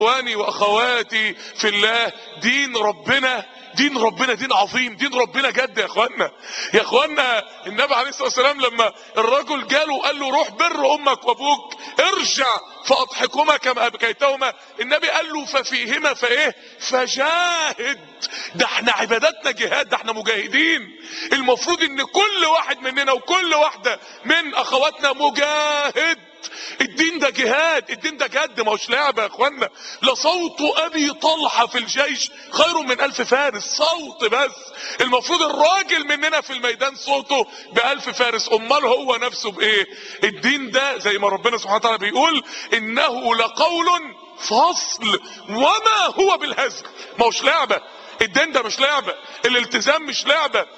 اخواني واخواتي في الله دين ربنا دين ربنا دين عظيم دين ربنا جد يا اخوانا يا اخوانا النبي عليه الصلاه والسلام لما الرجل جاله وقال له روح بر امك وابوك ارجع فاضحكهما كما ابكيتهما النبي قال له ففيهما فايه فجاهد ده احنا عباداتنا جهاد ده احنا مجاهدين المفروض ان كل واحد مننا وكل واحده من اخواتنا مجاهد الدين ده جهاد الدين ده جد ما هوش لعبه يا اخوانا لصوت ابي طلحه في الجيش خير من الف فارس صوت بس المفروض الراجل مننا في الميدان صوته بألف فارس امال هو نفسه بايه الدين ده زي ما ربنا سبحانه وتعالى بيقول انه لقول فصل وما هو بالهزل ما هوش لعبه الدين ده مش لعبه الالتزام مش لعبه